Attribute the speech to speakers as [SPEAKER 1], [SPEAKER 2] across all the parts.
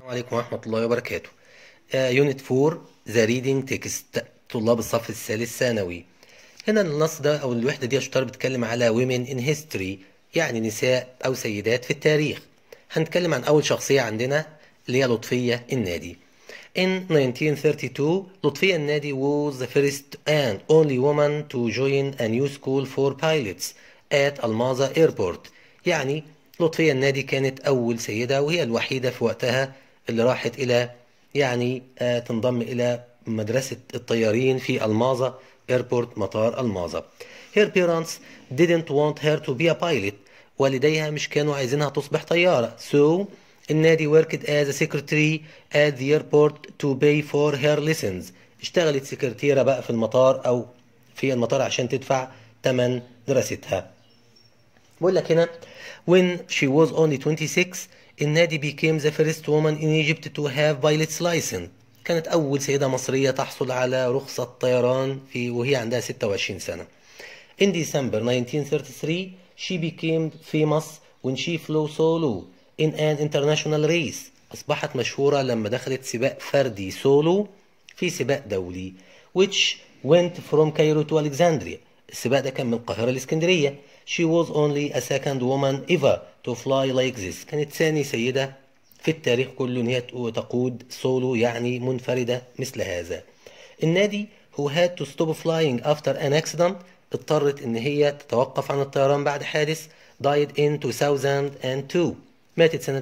[SPEAKER 1] السلام عليكم ورحمة الله وبركاته يونت 4 ذا ريدنج تكست طلاب الصف الثالث ثانوي هنا النص ده أو الوحدة دي يا شطار بتتكلم على women in history يعني نساء أو سيدات في التاريخ هنتكلم عن أول شخصية عندنا اللي هي لطفية النادي In 1932 لطفية النادي was the first and only woman to join a new school for pilots at Almaza Airport يعني لطفية النادي كانت أول سيدة وهي الوحيدة في وقتها اللي راحت إلى يعني آه تنضم إلى مدرسة الطيارين في الماظة ايربورت مطار الماظة. Her parents didn't want her to be a pilot. والديها مش كانوا عايزينها تصبح طيارة. So النادي worked as a secretary at the airport to pay for her lessons. اشتغلت سكرتيرة بقى في المطار أو في المطار عشان تدفع ثمن دراستها. بقول لك هنا when she was only 26 النادي became the first woman in Egypt to have pilot's license كانت أول سيدة مصرية تحصل على رخصة طيران في وهي عندها 26 سنة. In December 1933 she became famous when she flew solo in an international race. أصبحت مشهورة لما دخلت سباق فردي سولو في سباق دولي which went from Cairo to Alexandria. السباق ده كان من القاهرة لإسكندرية. She was only a second woman ever to fly like this. كانت ثاني سيدة في التاريخ كله ان هي تقود سولو يعني منفردة مثل هذا. النادي who had to stop flying after an accident اضطرت ان هي تتوقف عن الطيران بعد حادث died in 2002 ماتت سنة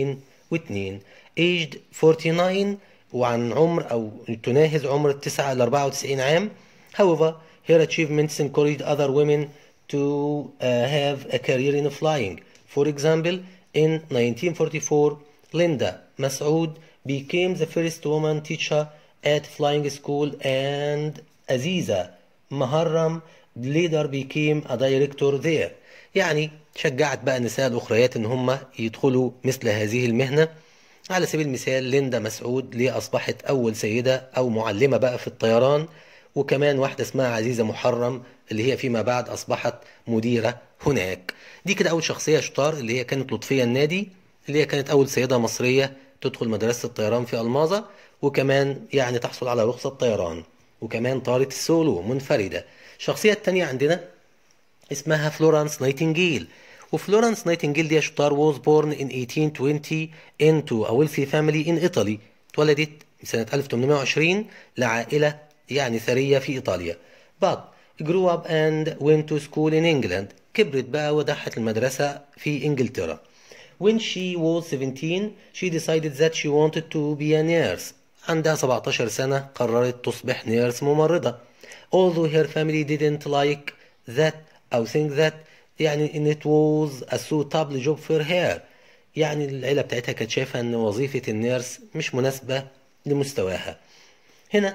[SPEAKER 1] 2002 aged 49 وعن عمر او تناهز عمر التسعة ل 94 عام however her achievements encouraged other women to uh, have a career in flying. For example, in 1944, Linda Masoud became the first woman teacher at flying school and Aziza Maharram later became a director there. يعني شجعت بقى النساء الأخريات إن هم يدخلوا مثل هذه المهنة على سبيل المثال ليندا مسعود اللي أصبحت أول سيدة أو معلمة بقى في الطيران وكمان واحدة اسمها عزيزة محرم اللي هي فيما بعد أصبحت مديرة هناك دي كده أول شخصية شطار اللي هي كانت لطفية النادي اللي هي كانت أول سيدة مصرية تدخل مدرسة الطيران في ألماظة وكمان يعني تحصل على رخصة طيران وكمان طارت السولو منفردة الشخصية التانية عندنا اسمها فلورانس نايتنجيل وفلورانس نايتنجيل دي شطار was born in 1820 into a wealthy family in Italy اتولدت سنة 1820 لعائلة يعني ثرية في إيطاليا but grew up and went to school in England كبرت بقى ودحت المدرسة في إنجلترا when she was 17 she decided that she wanted to be a nurse عندها 17 سنة قررت تصبح نيرس ممرضة although her family didn't like that أو think that يعني in it was a suitable job for her يعني العيلة بتاعتها كانت شايفة ان وظيفة النيرس مش مناسبة لمستواها هنا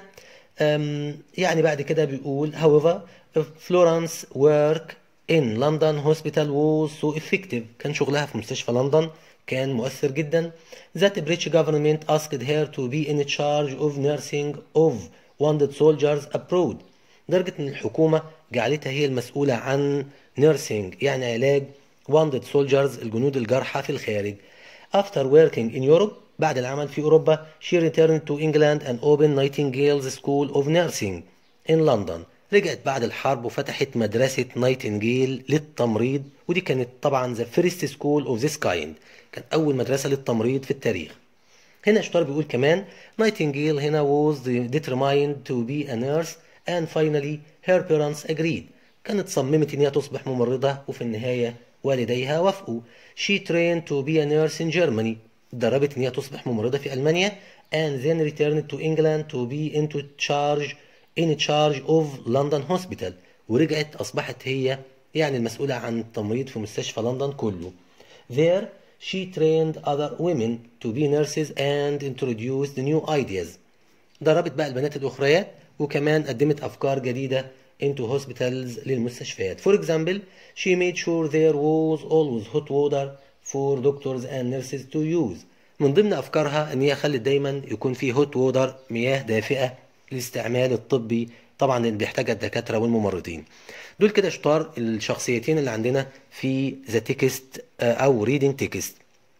[SPEAKER 1] يعني بعد كده بيقول however Florence work in London hospital was so effective كان شغلها في مستشفى لندن كان مؤثر جدا that British government asked her to be in charge of nursing of wounded soldiers abroad لدرجة ان الحكومة جعلتها هي المسؤولة عن nursing يعني علاج wounded soldiers الجنود الجارحة في الخارج after working in Europe بعد العمل في أوروبا she returned to England and opened Nightingale's School of Nursing in London رجعت بعد الحرب وفتحت مدرسة نايتنجيل للتمريض ودي كانت طبعا the first school of this kind كان أول مدرسة للتمريض في التاريخ هنا شطار بيقول كمان نايتنجيل هنا was determined to be a nurse and finally her parents agreed كانت صممت إن هي تصبح ممرضة وفي النهاية والديها وافقوا she trained to be a nurse in Germany اتدربت ان هي تصبح ممرضة في ألمانيا and then returned to England to be into charge in charge of London Hospital ورجعت أصبحت هي يعني المسؤولة عن التمريض في مستشفى لندن كله there she trained other women to be nurses and introduced new ideas دربت بقى البنات الأخريات وكمان قدمت أفكار جديدة into hospitals للمستشفيات for example she made sure there was always hot water for doctors and nurses to use من ضمن أفكارها أن هي خلت دايما يكون في هوت وودر مياه دافئة للاستعمال الطبي طبعا اللي بيحتاجها الدكاترة والممرضين دول كده شطار الشخصيتين اللي عندنا في ذا تكست أو ريدنج تكست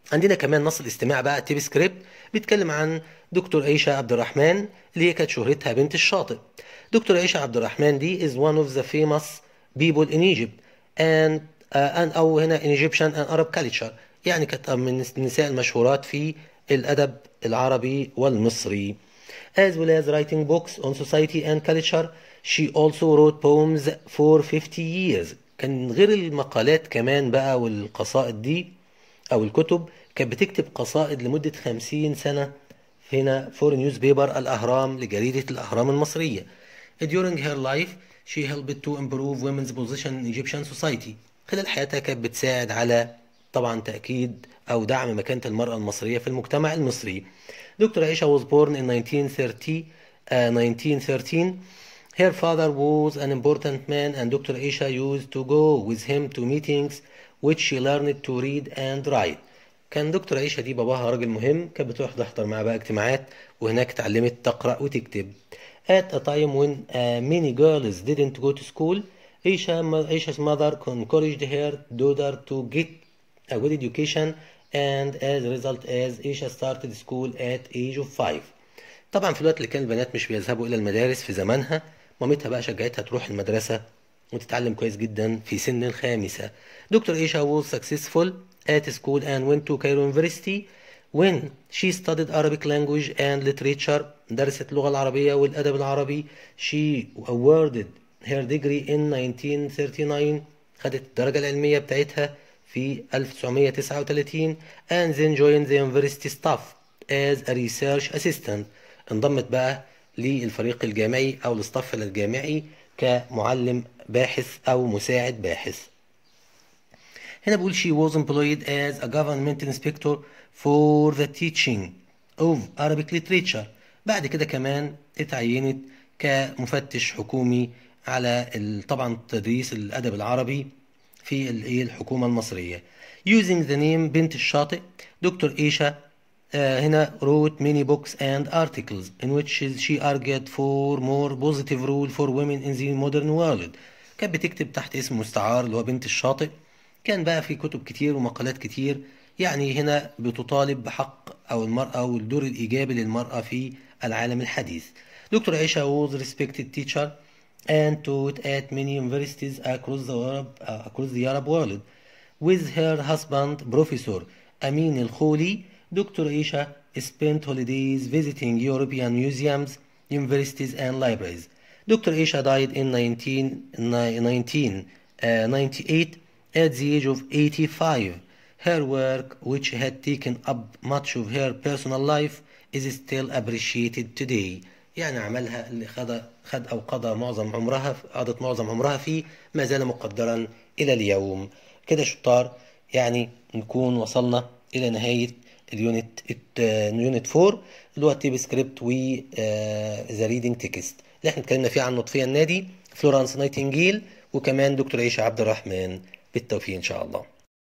[SPEAKER 1] عندنا كمان نص الاستماع بقى تيب سكريبت بيتكلم عن دكتور عيشة عبد الرحمن اللي هي كانت شهرتها بنت الشاطئ دكتور عيشة عبد الرحمن دي is one of the famous people in Egypt and uh, and أو هنا in Egyptian and Arab culture يعني كانت من النساء المشهورات في الأدب العربي والمصري as well as writing books on society and culture she also wrote poems for 50 years كان غير المقالات كمان بقى والقصائد دي أو الكتب كانت بتكتب قصائد لمدة 50 سنة هنا فور نيوز بيبر الأهرام لجريدة الأهرام المصرية during her life she helped to improve women's position in Egyptian society خلال حياتها كانت بتساعد على طبعا تأكيد أو دعم مكانة المرأة المصرية في المجتمع المصري دكتور عائشة was born in 1930 uh, 1913 Her father was an important man and Dr. Aisha used to go with him to meetings which she learned to read and write. كان دكتور عيشة دي باباها راجل مهم كانت بتروح تحضر معاه بقى اجتماعات وهناك اتعلمت تقرأ وتكتب. At a time when uh, many girls didn't go to school, Aisha, Aisha's mother encouraged her daughter to get a good education and as a result as Aisha started school at age of five. طبعا في الوقت اللي كان البنات مش بيذهبوا إلى المدارس في زمانها مامتها بقى شجعتها تروح المدرسة وتتعلم كويس جدا في سن الخامسة دكتور إيشا was successful at school and went to Cairo University when she studied Arabic language and literature درست اللغة العربية والأدب العربي she awarded her degree in 1939 خدت الدرجة العلمية بتاعتها في 1939 and then joined the university staff as a research assistant انضمت بقى للفريق الجامعي أو الاصطف الجامعي كمعلم باحث أو مساعد باحث هنا بقول she was employed as a government inspector for the teaching of Arabic literature بعد كده كمان اتعينت كمفتش حكومي على طبعا تدريس الأدب العربي في الحكومة المصرية using the name بنت الشاطئ دكتور إيشا هنا wrote many books and articles in which she argued for more positive rule for women in the modern world كانت بتكتب تحت اسم مستعار اللي هو بنت الشاطئ كان بقى في كتب كتير ومقالات كتير يعني هنا بتطالب بحق أو المرأة أو الدور الإيجابي للمرأة في العالم الحديث دكتور عائشة was respected teacher and taught at many universities across the Arab, uh, across the Arab world with her husband Professor Amin al-Kholi Dr. Isha spent holidays visiting European museums, universities, and libraries. Dr. Isha died in 1998 at the age of 85. Her work, which had taken up much of her personal life, is still appreciated today. يعني عملها اللي خد خد او قضى معظم عمرها قضت معظم عمرها فيه ما زال مقدرا الى اليوم كده شطار يعني نكون وصلنا الى نهايه اليونت اليونت 4 اللي هو التيب سكريبت و ذا ريدنج تكست اللي احنا اتكلمنا فيه عن نطفيه النادي فلورانس نايتنجيل وكمان دكتور عيشه عبد الرحمن بالتوفيق ان شاء الله